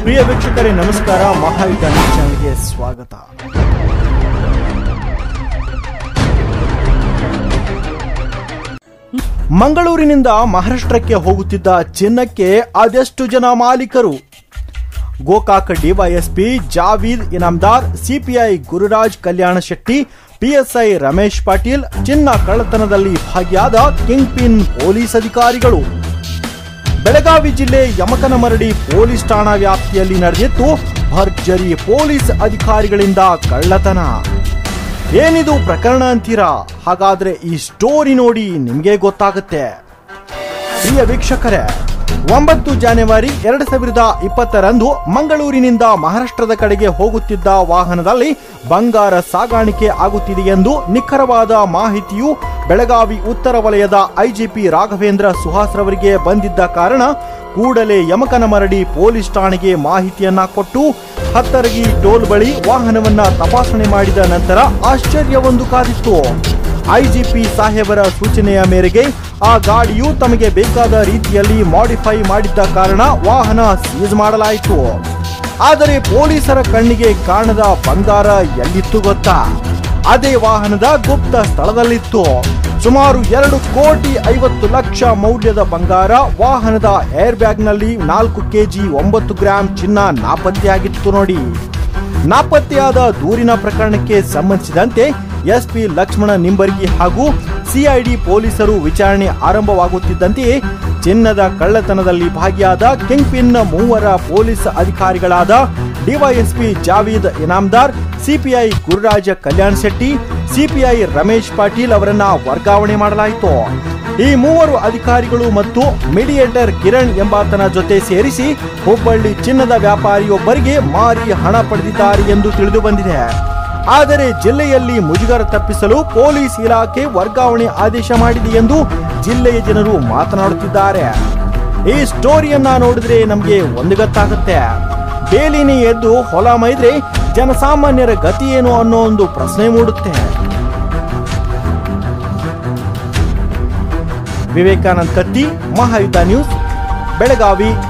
ಪ್ರಿಯ ವೀಕ್ಷಕರೇ ನಮಸ್ಕಾರ ಮಹಾಯುದ್ಧ ನ್ಯೂಸ್ ಚಾನೆಲ್ಗೆ ಸ್ವಾಗತ ಮಂಗಳೂರಿನಿಂದ ಮಹಾರಾಷ್ಟ್ರಕ್ಕೆ ಹೋಗುತ್ತಿದ್ದ ಚಿನ್ನಕ್ಕೆ ಅದೆಷ್ಟು ಜನ ಮಾಲೀಕರು Gokak DYSP Javed Inamdar CPI Gururaj Kalyana Shetty PSI Ramesh Patil ಚಿನ್ನ ಕಳ್ಳತನದಲ್ಲಿ ಭಾಗಿಯಾದ ಕಿಂಗ್ ಪಿನ್ ಪೊಲೀಸ್ ಅಧಿಕಾರಿಗಳು ಬೆಳಗಾವಿ ಜಿಲ್ಲೆ ಯಮಕನಮರಡಿ ಪೊಲೀಸ್ ಠಾಣಾ ವ್ಯಾಪ್ತಿಯಲ್ಲಿ ನಡೆದಿತ್ತು ಭರ್ಜರಿ ಪೊಲೀಸ್ ಅಧಿಕಾರಿಗಳಿಂದ ಕಳ್ಳತನ ಏನಿದು ಪ್ರಕರಣ ಅಂತೀರಾ ಹಾಗಾದ್ರೆ ಈ ಸ್ಟೋರಿ ನೋಡಿ ನಿಮ್ಗೆ ಗೊತ್ತಾಗುತ್ತೆ ಪ್ರಿಯ ವೀಕ್ಷಕರೇ ಒಂಬತ್ತು ಜಾನ್ವರಿ ಎರಡ್ ಸಾವಿರದ ಇಪ್ಪತ್ತರಂದು ಮಂಗಳೂರಿನಿಂದ ಮಹಾರಾಷ್ಟ್ರದ ಕಡೆಗೆ ಹೋಗುತ್ತಿದ್ದ ವಾಹನದಲ್ಲಿ ಬಂಗಾರ ಸಾಗಾಣಿಕೆ ಆಗುತ್ತಿದೆ ಎಂದು ನಿಖರವಾದ ಮಾಹಿತಿಯು ಬೆಳಗಾವಿ ಉತ್ತರ ವಲಯದ ಐಜಿಪಿ ರಾಘವೇಂದ್ರ ಸುಹಾಸ್ ರವರಿಗೆ ಬಂದಿದ್ದ ಕಾರಣ ಕೂಡಲೇ ಯಮಕನಮರಡಿ ಪೊಲೀಸ್ ಠಾಣೆಗೆ ಮಾಹಿತಿಯನ್ನ ಕೊಟ್ಟು ಹತ್ತರಗಿ ಟೋಲ್ ಬಳಿ ವಾಹನವನ್ನ ತಪಾಸಣೆ ಮಾಡಿದ ನಂತರ ಆಶ್ಚರ್ಯವೊಂದು ಕಾದಿತ್ತು ಐಜಿಪಿ ಸಾಹೇಬರ ಸೂಚನೆಯ ಮೇರೆಗೆ ಆ ಗಾಡಿಯು ತಮಗೆ ಬೇಕಾದ ರೀತಿಯಲ್ಲಿ ಮಾಡಿಫೈ ಮಾಡಿದ್ದ ಕಾರಣ ವಾಹನ ಸೀಸ್ ಮಾಡಲಾಯಿತು ಆದರೆ ಪೊಲೀಸರ ಕಣ್ಣಿಗೆ ಕಾಣದ ಬಂಗಾರ ಎಲ್ಲಿತ್ತು ಗೊತ್ತಾ ಅದೇ ವಾಹನದ ಗುಪ್ತ ಸ್ಥಳದಲ್ಲಿತ್ತು ಸುಮಾರು ಎರಡು ಕೋಟಿ ಐವತ್ತು ಲಕ್ಷ ಮೌಲ್ಯದ ಬಂಗಾರ ವಾಹನದ ಏರ್ ಬ್ಯಾಗ್ನಲ್ಲಿ ನಾಲ್ಕು ಕೆಜಿ ಒಂಬತ್ತು ಗ್ರಾಂ ಚಿನ್ನ ನಾಪತ್ತೆಯಾಗಿತ್ತು ನೋಡಿ ನಾಪತ್ತೆಯಾದ ದೂರಿನ ಪ್ರಕರಣಕ್ಕೆ ಸಂಬಂಧಿಸಿದಂತೆ ಎಸ್ಪಿ ಲಕ್ಷ್ಮಣ ನಿಂಬರ್ಗಿ ಹಾಗೂ ಸಿಐಡಿ ಪೊಲೀಸರು ವಿಚಾರಣೆ ಆರಂಭವಾಗುತ್ತಿದ್ದಂತೆಯೇ ಚಿನ್ನದ ಕಳ್ಳತನದಲ್ಲಿ ಭಾಗಿಯಾದ ಕಿಂಗ್ ಪಿನ್ ಮೂವರ ಪೊಲೀಸ್ ಅಧಿಕಾರಿಗಳಾದ DYSP Javed Inamdar CPI Gururaja Kalyan Shetty CPI Ramesh Patil ಅವರನ್ನ ವರ್ಗಾವಣೆ ಮಾಡಲಾಯಿತು ಈ ಮೂವರು ಅಧಿಕಾರಿಗಳು ಮತ್ತು ಮೀಡಿಯೇಟರ್ ಕಿರಣ್ ಎಂಬಾತನ ಜೊತೆ ಸೇರಿಸಿ ಹುಬ್ಬಳ್ಳಿ ಚಿನ್ನದ ವ್ಯಾಪಾರಿಯೊಬ್ಬರಿಗೆ ಮಾರಿ ಹಣ ಪಡೆದಿದ್ದಾರೆ ಎಂದು ತಿಳಿದು ಬಂದಿದೆ ಆದರೆ ಜಿಲ್ಲೆಯಲ್ಲಿ ಮುಜುಗರ ತಪ್ಪಿಸಲು ಪೊಲೀಸ್ ಇಲಾಖೆ ವರ್ಗಾವಣೆ ಆದೇಶ ಮಾಡಿದೆ ಎಂದು ಜಿಲ್ಲೆಯ ಜನರು ಮಾತನಾಡುತ್ತಿದ್ದಾರೆ ಈ ಸ್ಟೋರಿಯನ್ನ ನೋಡಿದ್ರೆ ನಮಗೆ ಒಂದು ಗೊತ್ತಾಗುತ್ತೆ ಬೇಲಿನಿ ಎದ್ದು ಹೊಲ ಮೈದ್ರೆ ಜನಸಾಮಾನ್ಯರ ಗತಿ ಏನು ಅನ್ನೋ ಒಂದು ಪ್ರಶ್ನೆ ಮೂಡುತ್ತೆ ವಿವೇಕಾನಂದ್ ಕತ್ತಿ ಮಹಾಯುದ್ಧ ನ್ಯೂಸ್ ಬೆಳಗಾವಿ